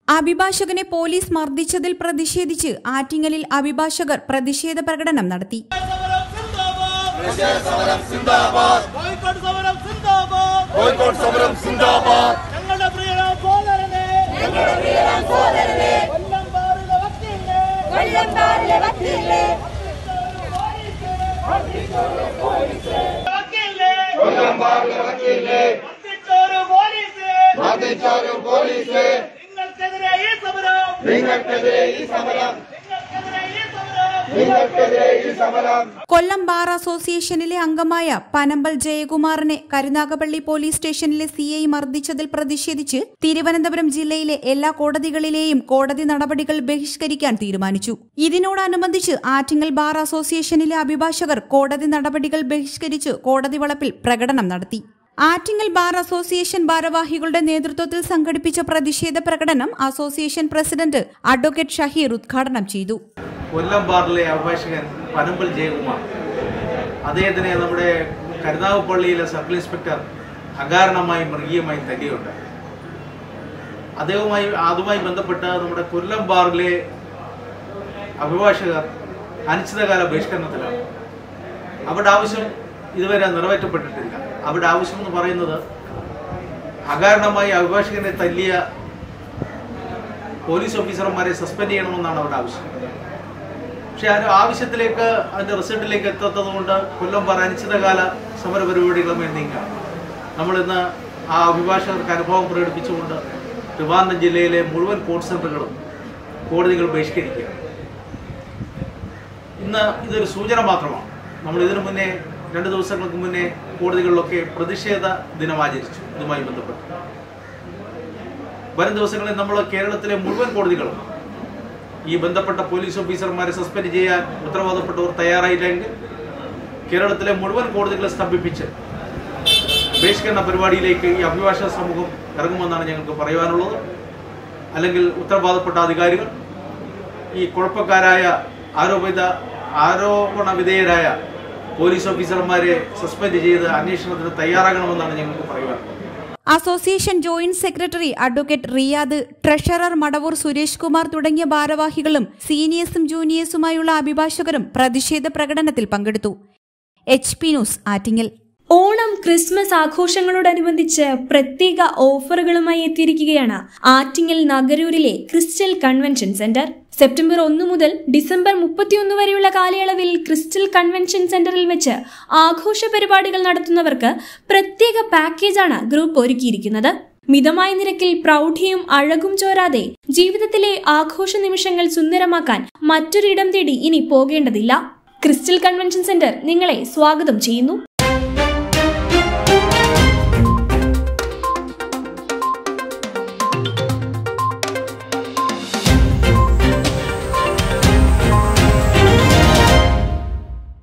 അഭിഭാഷകനെ police മർദ്ദിച്ചതിൽ പ്രതിഷേധിച്ച് ആറ്റിങ്ങലിൽ അഭിഭാഷകർ പ്രതിഷേധ പ്രകടനം നടത്തി സമരം സിന്ദാബാദ് ബോയ്ക്കോട്ട് സമരം സിന്ദാബാദ് ബോയ്ക്കോട്ട് സമരം സിന്ദാബാദ് ഞങ്ങളുടെ പ്രിയരാം സോദരനെ ഞങ്ങളുടെ പ്രിയരാം സോദരനെ കൊല്ലം ബാറിലെ വക്കീലിനെ കൊല്ലംകാരിലെ വക്കീലിനെ വക്കീലിനെ കൊല്ലംപാടിലെ വക്കീലിനെ മർദ്ദിച്ചൊരു പോലീസ് മർദ്ദിച്ചൊരു പോലീസ് നിങ്ങൾക്കെതിരെ ഈ സമരം നിങ്ങൾക്കെതിരെ ഈ സമരം നിങ്ങൾക്കെതിരെ ഈ സമരം നിങ്ങൾക്കെതിരെ ഈ സമരം കൊല്ലം ബാർ അസോസിയേഷനിലെ അംഗമായ പനമ്പൽ ജയകുമാറിനെ കരുനാഗപ്പള്ളി പോലീസ് സ്റ്റേഷനിലെ സി ഐ മർദ്ദിച്ചതിൽ പ്രതിഷേധിച്ച് തിരുവനന്തപുരം ജില്ലയിലെ എല്ലാ കോടതികളിലെയും കോടതി നടപടികൾ ബഹിഷ്കരിക്കാൻ തീരുമാനിച്ചു ഇതിനോടനുബന്ധിച്ച് ആറ്റിങ്ങൽ ബാർ അസോസിയേഷനിലെ അഭിഭാഷകർ കോടതി നടപടികൾ ബഹിഷ്കരിച്ച് കോടതി വളപ്പിൽ പ്രകടനം നടത്തി ആറ്റിങ്ങൽ ബാർ അസോസിയേഷൻ ഭാരവാഹികളുടെ നേതൃത്വത്തിൽ സംഘടിപ്പിച്ച പ്രതിഷേധ പ്രകടനം അസോസിയേഷൻ പ്രസിഡന്റ് അഡ്വക്കേറ്റ് ഷഹീർ ഉദ്ഘാടനം ചെയ്തു കൊല്ലം ബാറിലെ അഭിഭാഷകൻ പനമ്പൽ ജയകുമാർ അദ്ദേഹത്തിനെ നമ്മുടെ കരുനാഗപ്പള്ളിയിലെ സർക്കിൾ ഇൻസ്പെക്ടർ അകാരണമായി മൃഗീയമായി തല്ലിയുണ്ട് അദ്ദേഹവുമായി അതുമായി ബന്ധപ്പെട്ട് നമ്മുടെ കൊല്ലം ബാറിലെ അഭിഭാഷകർ അനിശ്ചിതകാല ബഹിഷ്കരണത്തിലാണ് അവരുടെ ആവശ്യം ഇതുവരെ നിറവേറ്റപ്പെട്ടിട്ടില്ല അവരുടെ ആവശ്യം എന്ന് പറയുന്നത് അകാരണമായി അഭിഭാഷകനെ തല്ലിയ പോലീസ് ഓഫീസർമാരെ സസ്പെൻഡ് ചെയ്യണമെന്നാണ് അവരുടെ ആവശ്യം പക്ഷെ ആ ആവശ്യത്തിലേക്ക് അതിന്റെ റിസൾട്ടിലേക്ക് എത്താത്തത് കൊണ്ട് കൊല്ലം പറ അനിശ്ചിതകാല സമര പരിപാടികളുമായി നീങ്ങാം നമ്മൾ ഇന്ന് ആ അഭിഭാഷകർക്ക് അനുഭവം പ്രകടിപ്പിച്ചുകൊണ്ട് ട്രിവാൻഡ്രം ജില്ലയിലെ മുഴുവൻ കോർട്ട് സെന്ററുകളും കോടതികൾ ബഹിഷ്കരിക്കുക ഇന്ന് ഇതൊരു സൂചന മാത്രമാണ് നമ്മൾ ഇതിനു മുന്നേ രണ്ട് ദിവസങ്ങൾക്ക് മുന്നേ കോടതികളിലൊക്കെ പ്രതിഷേധ ദിനം ആചരിച്ചു ഇതുമായി ബന്ധപ്പെട്ട് വരും ദിവസങ്ങളിൽ നമ്മൾ കേരളത്തിലെ മുഴുവൻ കോടതികളും ഈ ബന്ധപ്പെട്ട പോലീസ് ഓഫീസർമാരെ സസ്പെൻഡ് ചെയ്യാൻ ഉത്തരവാദപ്പെട്ടവർ തയ്യാറായില്ലെങ്കിൽ കേരളത്തിലെ മുഴുവൻ കോടതികളെ സ്തംഭിപ്പിച്ച് ബഹിഷ്കരണ പരിപാടിയിലേക്ക് ഈ അഭിഭാഷക സമൂഹം ഇറങ്ങുമെന്നാണ് ഞങ്ങൾക്ക് പറയുവാനുള്ളത് അല്ലെങ്കിൽ ഉത്തരവാദപ്പെട്ട അധികാരികൾ ഈ കുഴപ്പക്കാരായ ആരോപിത ആരോപണ വിധേയരായ പോലീസ് ഓഫീസർമാരെ സസ്പെൻഡ് ചെയ്ത് അന്വേഷണത്തിന് തയ്യാറാകണമെന്നാണ് ഞങ്ങൾക്ക് പറയുവാനുള്ളത് association joint secretary advocate Riyad treasurer Madavoor Suresh Kumar തുടങ്ങിയ ഭാരവാഹികളും സീനിയേഴ്സും ജൂനിയേഴ്സുമായുള്ള അഭിഭാഷകരും പ്രതിഷേധ പ്രകടനത്തിൽ പങ്കെടുത്തു H P news Attingal Onam Christmas ആഘോഷങ്ങളോടനുബന്ധിച്ച് പ്രത്യേക ഓഫറുകളുമായി എത്തിയിരിക്കുകയാണ് ആറ്റിങ്ങൽ നഗരൂരിലെ ക്രിസ്റ്റൽ കൺവെൻഷൻ സെന്റർ സെപ്റ്റംബർ ഒന്ന് മുതൽ ഡിസംബർ മുപ്പത്തിയൊന്ന് വരെയുള്ള കാലയളവിൽ ക്രിസ്റ്റൽ കൺവെൻഷൻ സെന്ററിൽ വെച്ച് ആഘോഷ പരിപാടികൾ നടത്തുന്നവർക്ക് പ്രത്യേക പാക്കേജാണ് ഗ്രൂപ്പ് ഒരുക്കിയിരിക്കുന്നത് മിതമായ നിരക്കിൽ പ്രൗഢിയും അഴകും ചോരാതെ ജീവിതത്തിലെ ആഘോഷ നിമിഷങ്ങൾ സുന്ദരമാക്കാൻ മറ്റൊരിടം തേടി ഇനി പോകേണ്ടതില്ല ക്രിസ്റ്റൽ കൺവെൻഷൻ സെന്റർ നിങ്ങളെ സ്വാഗതം ചെയ്യുന്നു